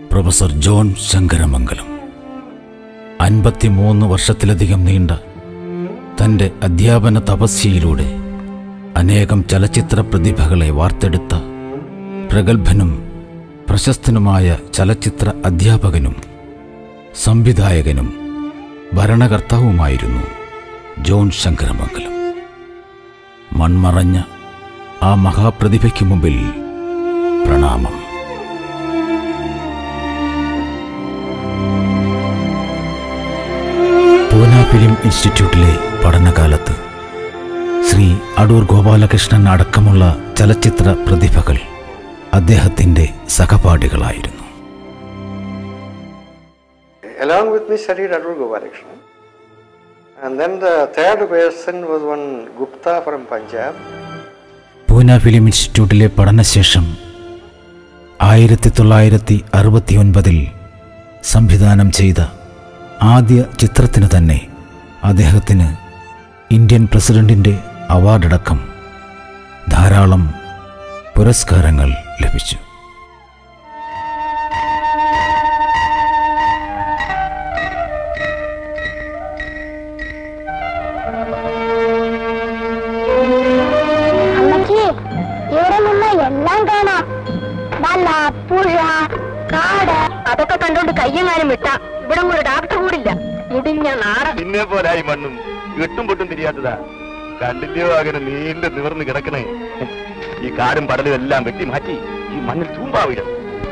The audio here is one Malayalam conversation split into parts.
പ്രൊഫസർ ജോൺ ശങ്കരമംഗലം അൻപത്തിമൂന്ന് വർഷത്തിലധികം നീണ്ട തൻ്റെ അധ്യാപന തപസ്യയിലൂടെ അനേകം ചലച്ചിത്ര പ്രതിഭകളെ വാർത്തെടുത്ത പ്രഗത്ഭനും പ്രശസ്തനുമായ ചലച്ചിത്ര അധ്യാപകനും സംവിധായകനും ഭരണകർത്താവുമായിരുന്നു ജോൺ ശങ്കരമംഗലം മൺമറഞ്ഞ ആ മഹാപ്രതിഭയ്ക്ക് മുമ്പിൽ പ്രണാമം പൂന ഫിലിം ഇൻസ്റ്റിറ്റ്യൂട്ടിലെ പഠനകാലത്ത് ശ്രീ അടൂർ ഗോപാലകൃഷ്ണൻ അടക്കമുള്ള ചലച്ചിത്ര പ്രതിഭകൾ അദ്ദേഹത്തിൻ്റെ സഹപാഠികളായിരുന്നു Along with me studied Adur Gopalakrishnan. And then the third person was one Gupta from Punjab. Poona film ഇൻസ്റ്റിറ്റ്യൂട്ടിലെ പഠനശേഷം ആയിരത്തി തൊള്ളായിരത്തി അറുപത്തിയൊൻപതിൽ സംവിധാനം ചെയ്ത ആദ്യ ചിത്രത്തിന് തന്നെ അദ്ദേഹത്തിന് ഇന്ത്യൻ പ്രസിഡന്റിൻ്റെ അവാർഡടക്കം ധാരാളം പുരസ്കാരങ്ങൾ ലഭിച്ചു അമ്മച്ചി ഇവിടെ നിന്ന് എല്ലാം കാണാം വല്ല പുഴ കാട് അതൊക്കെ കണ്ടോണ്ട് കയ്യെങ്ങാനും വിട്ട ഇവിടെ ഒരു ഡാക്ടർ കൂടില്ല മുടിഞ്ഞ നാട് നിന്നെ പോലായി മണ്ണും എട്ടും പൊട്ടും തിരിയാത്തതാ കണ്ടില്ലയോ അങ്ങനെ നീണ്ടു നിവർന്ന് കിടക്കണേ ഈ കാടും പടലും എല്ലാം വെട്ടി മാറ്റി ഈ മണ്ണിൽ തൂമ്പാവിടും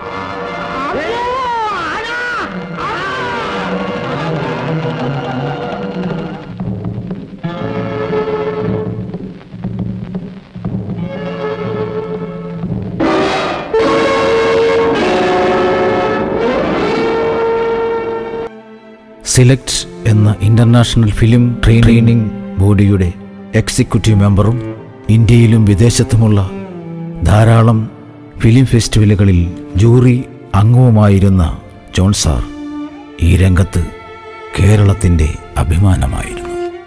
സിലക്ട് എന്ന ഇന്റർനാഷണൽ ഫിലിം ട്രെയിനിങ് ബോഡിയുടെ എക്സിക്യൂട്ടീവ് മെമ്പറും ഇന്ത്യയിലും വിദേശത്തുമുള്ള ധാരാളം ഫിലിം ഫെസ്റ്റിവലുകളിൽ ജൂറി അംഗവുമായിരുന്ന ജോൺ സാർ ഈ രംഗത്ത് കേരളത്തിൻ്റെ അഭിമാനമായിരുന്നു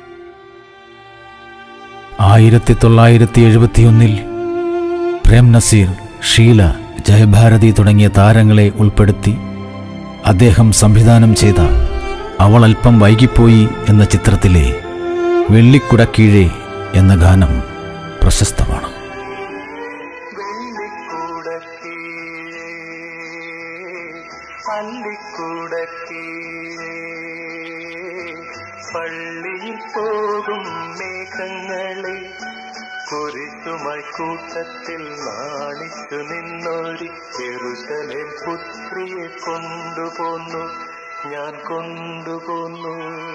ആയിരത്തി തൊള്ളായിരത്തി എഴുപത്തിയൊന്നിൽ പ്രേം നസീർ ഷീല ജയഭാരതി തുടങ്ങിയ താരങ്ങളെ ഉൾപ്പെടുത്തി അദ്ദേഹം സംവിധാനം ചെയ്ത അവൾ അല്പം വൈകിപ്പോയി എന്ന ചിത്രത്തിലെ വെള്ളിക്കുടക്കീഴെ എന്ന ഗാനം പ്രശസ്തമാണ് പള്ളിയിൽ പോകും മേഘങ്ങളെ കുരിശുമായി കൂട്ടത്തിൽ നാണിച്ചു നിന്നൊരു ചെറുതലെ പുത്രിയെ കൊണ്ടുപോന്നു ഞാൻ കൊണ്ടുപോന്നു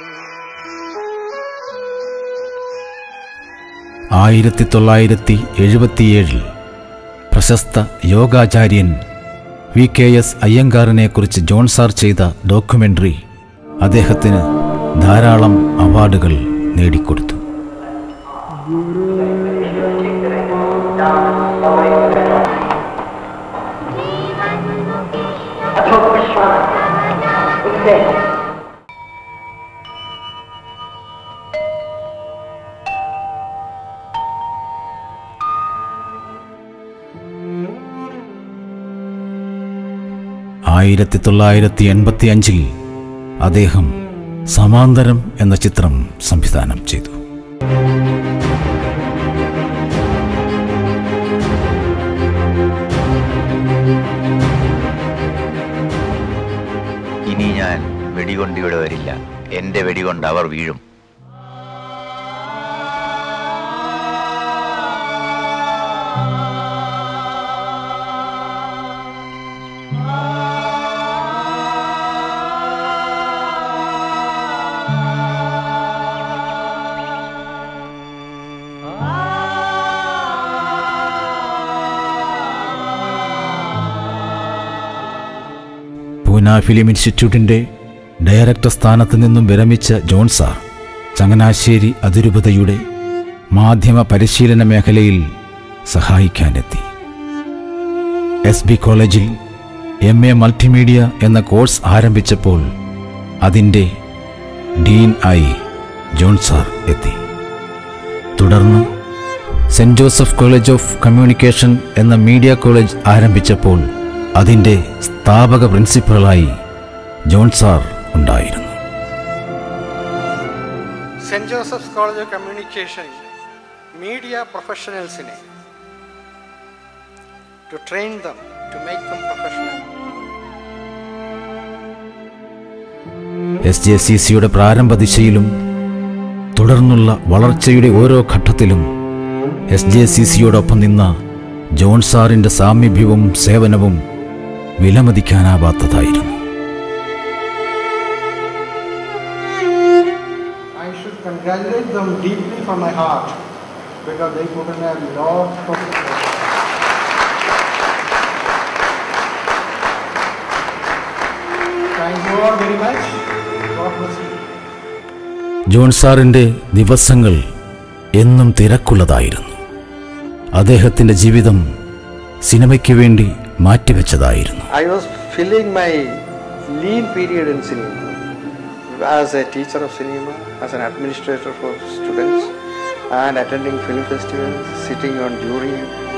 ആയിരത്തി തൊള്ളായിരത്തി എഴുപത്തിയേഴിൽ പ്രശസ്ത യോഗാചാര്യൻ വി കെ എസ് അയ്യങ്കാറിനെക്കുറിച്ച് ജോൺ സാർ ചെയ്ത ഡോക്യുമെൻ്ററി അദ്ദേഹത്തിന് ധാരാളം അവാർഡുകൾ നേടിക്കൊടുത്തു ആയിരത്തി തൊള്ളായിരത്തി എൺപത്തി അഞ്ചിൽ അദ്ദേഹം സമാന്തരം എന്ന ചിത്രം സംവിധാനം ചെയ്തു ഇനി ഞാൻ വെടികൊണ്ട് ഇവിടെ വരില്ല എന്റെ വെടികൊണ്ട് അവർ വീഴും പൂന ഫിലിം ഇൻസ്റ്റിറ്റ്യൂട്ടിൻ്റെ ഡയറക്ടർ സ്ഥാനത്ത് നിന്നും വിരമിച്ച ജോൺ സാർ ചങ്ങനാശ്ശേരി അതിരൂപതയുടെ മാധ്യമ പരിശീലന മേഖലയിൽ സഹായിക്കാനെത്തി എസ് ബി കോളേജിൽ എം എ മൾട്ടിമീഡിയ എന്ന കോഴ്സ് ആരംഭിച്ചപ്പോൾ അതിൻ്റെ ഡീൻ ആയി ജോൺ സാർ എത്തി തുടർന്ന് Saint Joseph College of Communication എന്ന മീഡിയ കോളേജ് ആരംഭിച്ചപ്പോൾ അതിൻ്റെ സ്ഥാപക പ്രിൻസിപ്പലായി ജോൺ സാർ ഉണ്ടായിരുന്നു Saint Joseph's College of Communication media പ്രൊഫഷണൽസിനെ to train them to make them professional S J C സിയുടെ പ്രാരംഭ ദിശയിലും തുടർന്നുള്ള വളർച്ചയുടെ ഓരോ ഘട്ടത്തിലും എസ് ജെ സി സിയോടൊപ്പം നിന്ന ജോൺ സാറിൻ്റെ സാമീപ്യവും സേവനവും വിലമതിക്കാനാവാത്തതായിരുന്നു I should congratulate them deeply from my heart because they put in a lot of Thank you all very much. God bless you. John സാറിൻ്റെ ദിവസങ്ങൾ എന്നും തിരക്കുള്ളതായിരുന്നു അദ്ദേഹത്തിൻ്റെ ജീവിതം സിനിമയ്ക്ക് വേണ്ടി മാറ്റിവെച്ചതായിരുന്നു I was filling my lean period in cinema as a teacher of cinema, as an administrator for students, and attending film festivals, sitting on jury.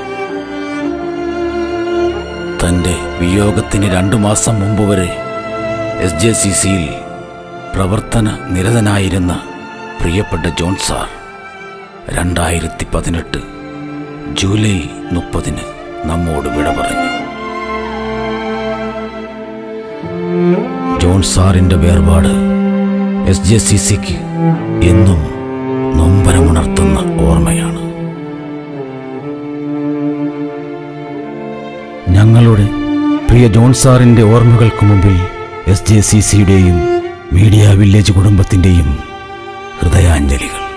തൻ്റെ വിയോഗത്തിന് രണ്ടു മാസം മുമ്പ് വരെ എസ് ജെ സി സിയിൽ പ്രവർത്തന നിരതനായിരുന്ന പ്രിയപ്പെട്ട ജോൺ സാർ രണ്ടായിരത്തി പതിനെട്ട് ജൂലൈ മുപ്പതിന് നമ്മോട് വിട പറഞ്ഞു ജോൺ സാറിൻ്റെ വേർപാട് എസ് ജെ സി സിക്ക് എന്നും നൊമ്പരമുണർത്തുന്ന ഓർമ്മയാണ് ഞങ്ങളുടെ പ്രിയ ജോൺ സാറിൻ്റെ ഓർമ്മകൾക്ക് മുമ്പിൽ എസ് ജെ സി സിയുടെയും മീഡിയ വില്ലേജ് കുടുംബത്തിൻ്റെയും ഹൃദയാഞ്ജലികൾ